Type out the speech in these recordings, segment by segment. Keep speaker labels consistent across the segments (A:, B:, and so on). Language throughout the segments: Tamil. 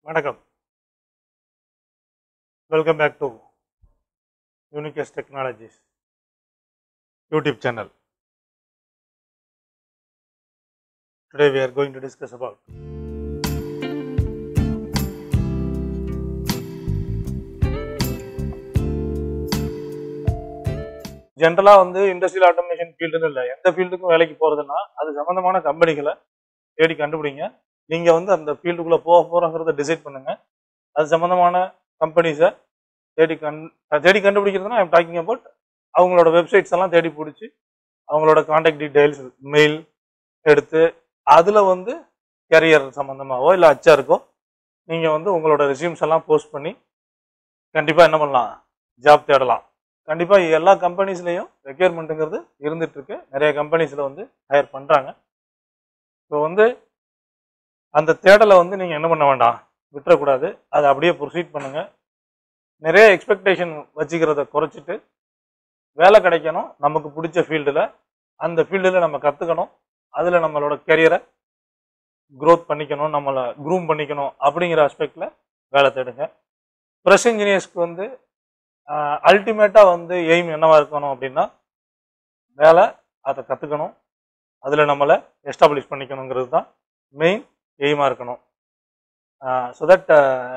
A: வணக்கம் welcome back to Unicus Technologies YouTube channel today we are going to discuss about ஜென்ரலாக வந்து இண்டஸ்ட்ரியல் ஆட்டோமேஷன் ஃபீல்டுன்னு இல்லை எந்த ஃபீல்டுக்கும் வேலைக்கு போகிறதுனா அது சம்மந்தமான கம்பெனிகளை தேடி கண்டுபிடிங்க நீங்கள் வந்து அந்த ஃபீல்டுக்குள்ளே போக போகிறோங்கிறத டிசைட் பண்ணுங்க அது சம்மந்தமான கம்பெனிஸை தேடி கண் தேடி கண்டுபிடிக்கிறதுனா ஐம் டாக்கிங் அபவுட் அவங்களோட வெப்சைட்ஸ் எல்லாம் தேடி பிடிச்சி அவங்களோட காண்டாக்ட் டீடைல்ஸ் மெயில் எடுத்து அதில் வந்து கரியர் சம்மந்தமாகவோ இல்லை அச்சாருக்கோ நீங்கள் வந்து உங்களோட ரெசியூம்ஸ் எல்லாம் போஸ்ட் பண்ணி கண்டிப்பாக என்ன பண்ணலாம் ஜாப் தேடலாம் கண்டிப்பாக எல்லா கம்பெனிஸ்லேயும் ரெக்யர்மெண்ட்டுங்கிறது இருந்துட்டு இருக்கு நிறைய கம்பெனிஸில் வந்து ஹையர் பண்ணுறாங்க ஸோ வந்து அந்த தேடலை வந்து நீங்கள் என்ன பண்ண வேண்டாம் விட்டுறக்கூடாது அதை அப்படியே ப்ரொசீட் பண்ணுங்க நிறைய எக்ஸ்பெக்டேஷன் வச்சுக்கிறத குறைச்சிட்டு வேலை கிடைக்கணும் நமக்கு பிடிச்ச ஃபீல்டில் அந்த ஃபீல்டில் நம்ம கற்றுக்கணும் அதில் நம்மளோட கெரியரை க்ரோத் பண்ணிக்கணும் நம்மளை க்ரூம் பண்ணிக்கணும் அப்படிங்கிற ஆஸ்பெக்டில் வேலை தேடுங்க ப்ரெஸ் இன்ஜினியர்ஸ்க்கு வந்து அல்டிமேட்டாக வந்து எய்ம் என்னவா இருக்கணும் அப்படின்னா வேலை அதை கற்றுக்கணும் அதில் நம்மளை எஸ்டாப்ளிஷ் பண்ணிக்கணுங்கிறது தான் மெயின் எய்மாக இருக்கணும் ஸோ தட்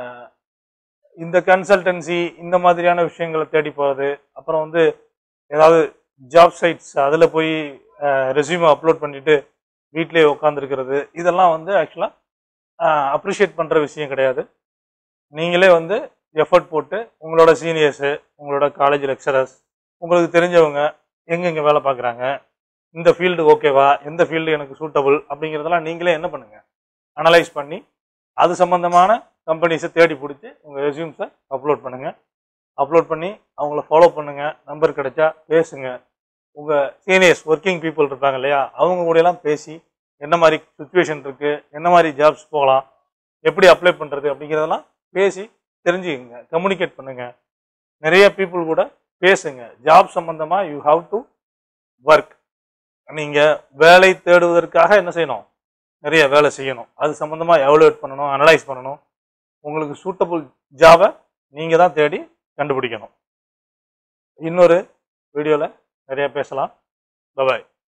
A: இந்த கன்சல்டன்சி இந்த மாதிரியான விஷயங்களை தேடி போகிறது அப்புறம் வந்து ஏதாவது ஜாப் சைட்ஸ் அதில் போய் ரெசியூமை அப்லோட் பண்ணிட்டு வீட்டிலேயே உட்காந்துருக்கிறது இதெல்லாம் வந்து ஆக்சுவலாக அப்ரிஷியேட் பண்ணுற விஷயம் கிடையாது நீங்களே வந்து எஃபர்ட் போட்டு உங்களோட சீனியர்ஸு உங்களோட காலேஜ் லெக்சரர்ஸ் உங்களுக்கு தெரிஞ்சவங்க எங்கெங்கே வேலை பார்க்குறாங்க இந்த ஃபீல்டு ஓகேவா எந்த ஃபீல்டு எனக்கு சூட்டபுள் அப்படிங்கிறதெல்லாம் நீங்களே என்ன பண்ணுங்கள் அனலைஸ் பண்ணி அது சம்மந்தமான கம்பெனிஸை தேடி பிடிச்சி உங்கள் ரெசியூம்ஸை அப்லோட் பண்ணுங்கள் அப்லோட் பண்ணி அவங்கள ஃபாலோ பண்ணுங்கள் நம்பர் கிடைச்சா பேசுங்க உங்கள் சீனியர்ஸ் ஒர்க்கிங் பீப்புள் இருப்பாங்க இல்லையா அவங்க கூடயெல்லாம் பேசி என்ன மாதிரி சுச்சுவேஷன் இருக்குது என்ன மாதிரி ஜாப்ஸ் போகலாம் எப்படி அப்ளை பண்ணுறது அப்படிங்கிறதெல்லாம் பேசி தெரிஞ்சுக்கங்க கம்யூனிகேட் பண்ணுங்க நிறைய பீப்புள் கூட பேசுங்க ஜாப் சம்பந்தமாக யூ ஹாவ் டு ஒர்க் நீங்கள் வேலை தேடுவதற்காக என்ன செய்யணும் நிறைய வேலை செய்யணும் அது சம்மந்தமாக எவலுவேட் பண்ணணும் அனலைஸ் பண்ணணும் உங்களுக்கு சூட்டபுள் ஜாபை நீங்கள் தான் தேடி கண்டுபிடிக்கணும் இன்னொரு வீடியோவில் நிறைய பேசலாம் பபாய்